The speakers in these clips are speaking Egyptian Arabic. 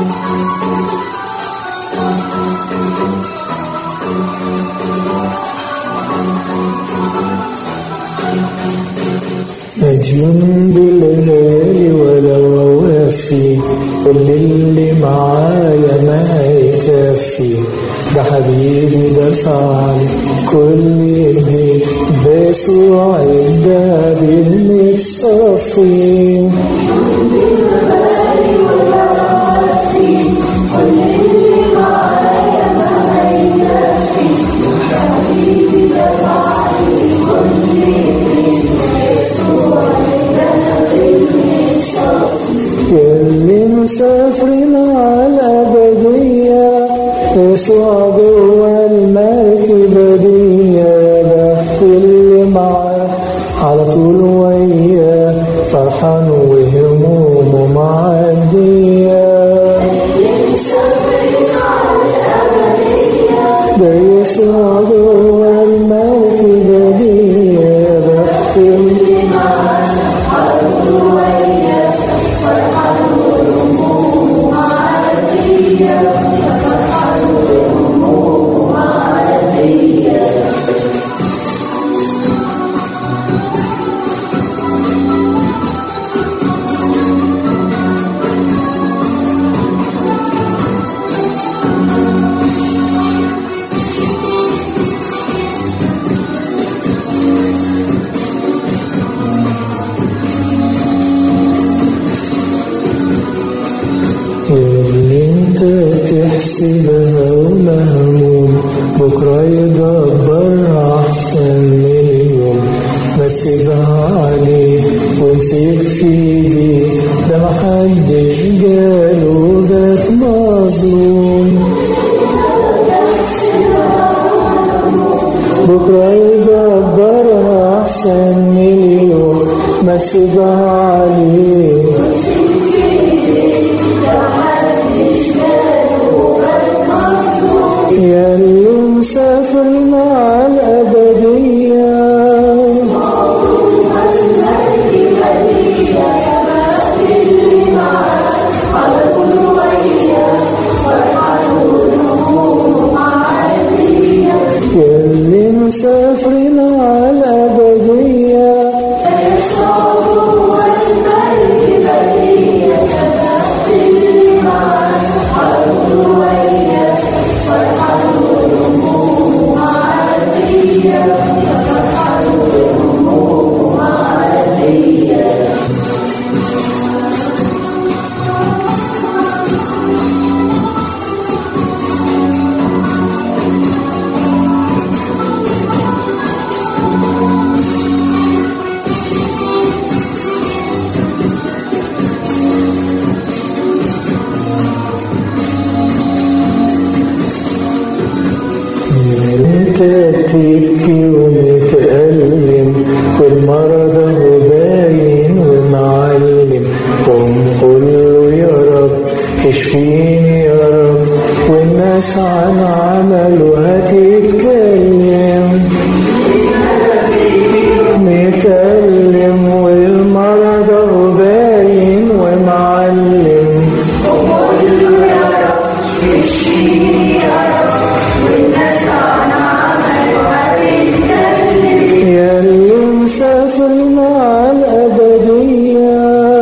مديون بالغالي ولو وافي كل اللي معايا ما يكفي ده حبيبي دفع لي كل ايدي بيسوع الدهب المتصفي كل مسافرين على الأبدية يسوع جوا المركبة دي بخت اللي معاه على طول وياه فرحان وهمومه معدية ده يسوع جوا المركبة دي بخت اللي اللي انت تحسبها ومهموم بكرة يدبر أحسن من اليوم ما تسيبها عليه وامسك في ايديه ده محدش جاله جات مظلوم بكرة يدبر أحسن من اليوم ما تسيبها عليه يا اللي مسافر مع الأبدية يا اللي مسافر مع الأبدية انت بتبكي ومتألم والمرض هو باين ومعلم قم قول له يا رب اشفيني يا رب والناس عن عمله هتتكلم متألم والمرض هو باين ومعلم يا اللي مسافر مع الأبدية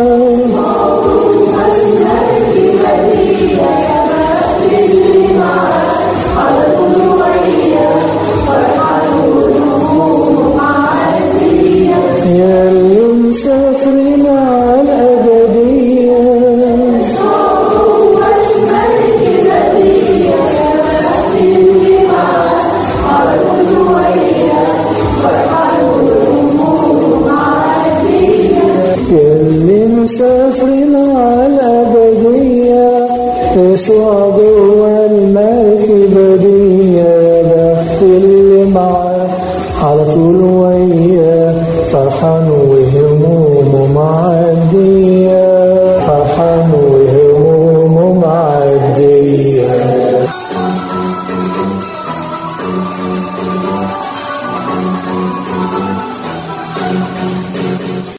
يا اللي مسافر مع الأبدية اللي مسافر مع الأبدية يسوع جوا المركبة دي بخت اللي معاه على طول وياه فرحان